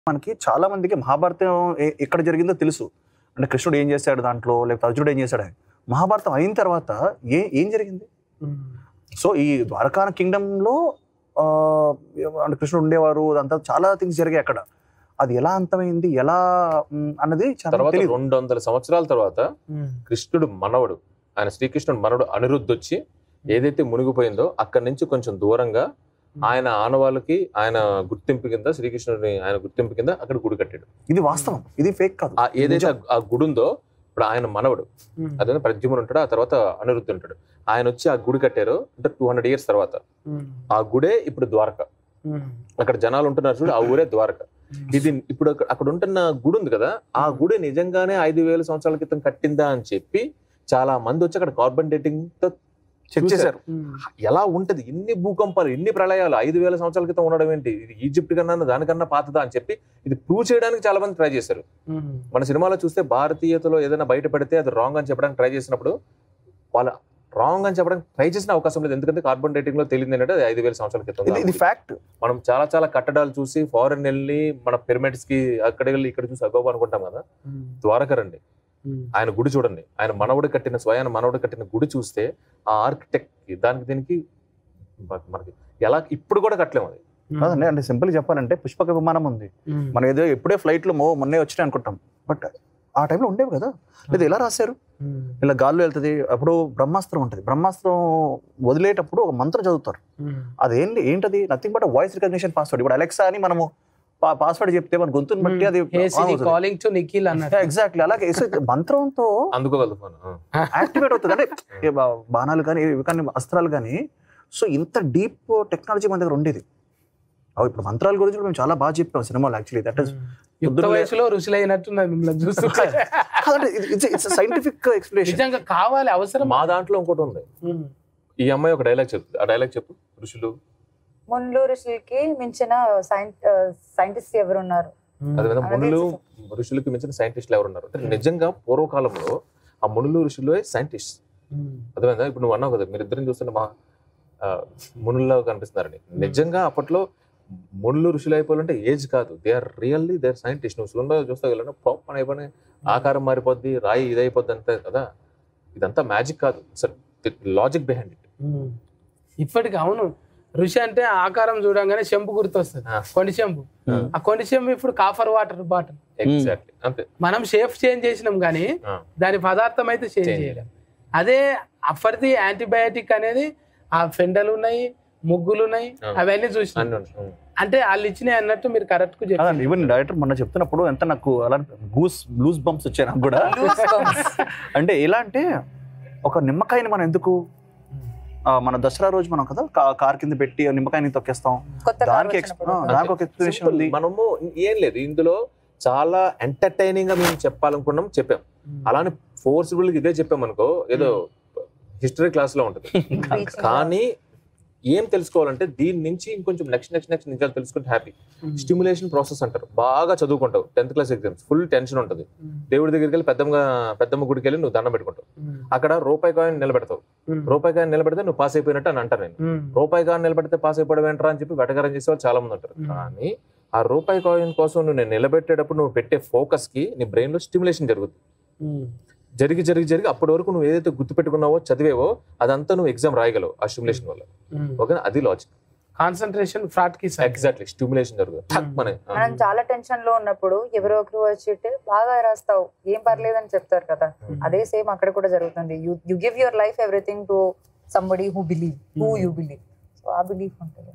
మనకి చాలా మందికి మహాభారతం ఏ- ఎక్కడ జరిగిందో తెలుసు అంటే కృష్ణుడు ఏం చేశాడు దాంట్లో లేకపోతే అర్జునుడు ఏం చేశాడు అని. మహాభారతం అయిన తర్వాత ఏ ఏం జరిగింది సో ఈ ద్వారకా కింగ్డమ్లో అంటే కృష్ణుడు ఉండేవారు అదంతా చాలా థింగ్స్ జరిగాయి అక్కడ అది ఎలా అంతమైంది ఎలా మ్, అన్నది చాలా తర్వాత తెలియదు రెండు వందల సంవత్సరాల తర్వాత కృష్ణుడు మనవడు ఆయన శ్రీకృష్ణుడు మనవడు అనిరుద్ధ్ వచ్చి ఏదైతే మునిగిపోయిందో అక్కడి నుంచి కొంచెం దూరంగా ఆయన ఆనవాళ్ళకి ఆయన గుర్తింపు కింద శ్రీకృష్ణుడిని ఆయన గుర్తింపు కింద అక్కడ గుడి కట్టాడు ఇది వాస్తవం ఇది ఫేక్ కాదు ఆ ఏదైతే ఆ- ఆ గుడి ఉందో ఇప్పుడు ఆయన మనవడు అదే ప్రద్యుమ్నుడు ఉంటాడు ఆ తర్వాత అనిరుద్ధ్ ఉంటాడు ఆయన వచ్చి ఆ గుడి కట్టారు అంటే టూ హండ్రెడ్ ఇయర్స్ తర్వాత ఆ గుడే ఇప్పుడు ద్వారక అక్కడ జనాలు ఉంటున్నారు చూడు ఆ ఊరే ద్వారక ఇది ఇప్పుడు అక్కడ- అక్కడ ఉంటున్న గుడి ఉంది కదా ఆ గుడి నిజంగానే ఐదు వేల సంవత్సరాల క్రితం కట్టిందా అని చెప్పి చాలా మంది వచ్చి అక్కడ కార్బన్ డేటింగ్ తో చెక్ చేశారు ఎలా ఉంటది ఇన్ని భూకంపాలు ఇన్ని ప్రళయాలు ఐదు వేల సంవత్సరాల క్రితం ఉండడం ఏంటి ఇది ఈజిప్ట్ కన్నా దానికన్నా పాతదా అని చెప్పి ఇది ప్రూవ్ చేయడానికి చాలా మంది ట్రై చేశారు మన సినిమాలో చూస్తే భారతీయతలో ఏదైనా బయట పెడితే అది రాంగ్ అని చెప్పడానికి ట్రై చేసినప్పుడు వాళ్ళ రాంగ్ అని చెప్పడానికి ట్రై చేసిన అవకాశం లేదు ఎందుకంటే కార్బన్ డేటింగ్ లో తెలియదు ఏంటంటే అది ఐదు వేల సంవత్సరాల క్రితం ఇది ఇది ఫ్యాక్ట్ మనం చాలా చాలా కట్టడాలు చూసి ఫారెన్ వెళ్ళి మన పిరమిడ్స్ కి అక్కడ వెళ్ళి ఇక్కడ చూసి అగోబ అనుకుంటాం కదా ద్వారక రండి ఆయన గుడి చూడండి ఆయన మనవడు కట్టిన స్వయాన మనవడు కట్టిన గుడి చూస్తే ఆ ఆర్కిటెక్ట్ కి దానికి దీనికి మ- మనకి ఎలా ఇప్పుడు కూడా కట్టలేము అది కాదండి అంటే సింపుల్ చెప్పాలంటే పుష్పక విమానం ఉంది మనం ఏదో ఎప్పుడే ఫ్లైట్ లో మో- మొన్నే వచ్చినాయి అనుకుంటాం బట్ ఆ టైంలో ఉండేవి కదా లేదా ఎలా రాశారు ఇలా గాల్లో వెళ్తుంది అప్పుడు బ్రహ్మాస్త్రం ఉంటుంది బ్రహ్మాస్త్రం వదిలేటప్పుడు ఒక మంత్రం చదువుతారు అదేంటి ఏంటది nothing but voice recognition password ఇప్పుడు అలెక్సా అని మనము పాస్వర్డ్ చెప్తే మన గొంతుని బట్టి అది కాలింగ్ టు నిఖిల్ అన్నట్టు ఎగ్జాక్ట్లీ అలాగే so మంత్రంతో అందుకోగలదు ఫోన్ యాక్టివేట్ అవుతుంది అంటే ఏ బా- బాణాలు కానీ ఇవి కానీ అస్త్రాలు కానీ సో ఇంత డీప్ టెక్నాలజీ మన దగ్గర ఉండేది అవి ఇప్పుడు మంత్రాల గురించి కూడా మేము చాలా బాగా చెప్పాం సినిమాలో యాక్చువల్లీ దట్ ఇస్ యుక్త వయసులో రుచులైనట్టున్నది మిమ్మల్ని చూస్తుంటే ఇట్స్ సైంటిఫిక్ ఎక్స్ప్లెనేషన్ నిజంగా కావాలి అవసరం మా దాంట్లో ఇంకోటి ఉంది ఈ అమ్మాయి ఒక డైలాగ్ చెప్తుంది ఆ డైలాగ్ చెప్పు ఋషులు మున్లు ఋషులకి మించిన సైంటిస్ట్ ఎవరున్నారు అదే విధంగా అలాగే మునులు ఋషులకి మించిన సైంటిస్టులు ఎవరు ఉన్నారు అంటే నిజంగా పూర్వకాలంలో ఆ మునులు ఋషులు సైంటిస్ట్ అర్థమైందా ఇప్పుడు నువ్వు అన్నావు కదా మీరు ఇద్దరిని చూస్తుంటే మా ఆ, మునుల్లో కనిపిస్తున్నారని నిజంగా అప్పట్లో మునులు ఋషులు అయిపోవాలంటే ఏజ్ కాదు they are really they are scientist నువ్వు సులంలో చూస్తా వెళ్ళిన పాప్ అని అయిపోయి ఆకారం మారిపోద్ది రాయి ఇది అయిపోద్ది అంతే కదా ఇదంతా మ్యాజిక్ కాదు సార్ లాజిక్ బిహైండ్ ఇట్ ఇప్పటికి అవును ఋషి అంటే ఆకారం చూడంగానే చెంపు గుర్తొస్తుంది ఆ. కొండి చెంపు ఆ కొండి చెంపు ఇప్పుడు కాఫర్ వాటర్ బాటిల్ ఎగ్జాక్ట్లీ అంతే మనం షేప్ చేంజ్ చేసినాం కానీ ఆ. దాని పదార్థం అయితే చేంజ్ Change చేయలేం అదే అప్పటిది యాంటీబయాటిక్ అనేది ఆ ఫెండలు ఉన్నాయి ముగ్గులు ఉన్నాయి ఆ. అవన్నీ చూసినాం అన్ని ఉన్నాయి. ఉం. అంటే వాళ్ళు ఇచ్చినాయి అన్నట్టు మీరు కరెక్ట్ గా చెప్పారు కాదండి ఈవెన్ డైరెక్టర్ మొన్న చెప్తున్నప్పుడు ఎంత నాకు అలా గూస్ లూజ్ బంప్స్ వచ్చాయి నాకు కూడా అంటే ఎలా అంటే ఒక నిమ్మకాయని మనం ఎందుకు ఆ, మన దసరా రోజు మనం కదా కా- కార్ కింద పెట్టి ఆ నిమ్మకాయని తొక్కేస్తాం కొత్త కారు దానికి ex- వచ్చినప్పుడు. ఆ, దానికి ఒక ఎక్స్ప్లెనేషన్ Simple. ఉంది మనము ఏం లేదు ఇందులో చాలా ఎంటర్టైనింగ్ గా మేము చెప్పాలనుకున్నాం చెప్పాం అలానే ఫోర్స్ఫుల్ ఇదే చెప్పాం అనుకో ఏదో హిస్టరీ క్లాస్ లో ఉంటుంది Preaching. కానీ ఏం తెలుసుకోవాలంటే దీని నుంచి ఇంకొంచెం నెక్స్ట్ నెక్స్ట్ నెక్స్ట్ ఇంకా తెలుసుకుంటే హ్యాపీ స్టిమ్యులేషన్ ప్రాసెస్ అంటారు బాగా చదువుకుంటావు tenth class exams full tension ఉంటుంది దేవుడి దగ్గరికి వెళ్ళి పెద్దమ్మగా పెద్దమ్మ గుడికి వెళ్ళి నువ్వు దండం పెట్టుకుంటావు అక్కడ రూపాయి కాయిన్ నిలబెడతావు రూపాయి కాయిన్ నిలబెడితే నువ్వు పాస్ అయిపోయినట్టు అని అంటారు నేను రూపాయి కాయిన్ నిలబెడితే పాస్ అయిపోవడం ఏంట్రా అని చెప్పి వెటకారం చేసే వాళ్ళు చాలా మంది ఉంటారు Mm. కానీ ఆ రూపాయి కాయిన్ కోసం నువ్వు నేను నిలబెట్టేటప్పుడు నువ్వు పెట్టే ఫోకస్ కి నీ బ్రెయిన్ లో స్టిమ్యులేషన్ జరుగుతుంది జరిగి జరిగి జరిగి అప్పటి వరకు నువ్వు ఏదైతే గుర్తు పెట్టుకున్నావో చదివేవో అదంతా నువ్వు ఎగ్జామ్ రాయగలవు ఆ స్టిమ్యులేషన్ వల్ల ఓకేనా అది లాజిక్ కాన్సన్ట్రేషన్ ఫ్రాట్ కి side. ఎగ్జాక్ట్లీ స్టిమ్యులేషన్ జరుగుతుంది ఠక్ మనే. ఆ. మనం చాలా టెన్షన్ లో ఉన్నప్పుడు ఎవరో ఒకరు వచ్చి బాగా రాస్తావు ఏం పర్లేదని చెప్తారు కదా అదే సేమ్ అక్కడ కూడా జరుగుతుంది you you give your life everything to somebody who believe who you believe so ఆ బిలీఫ్ ఉంటుంది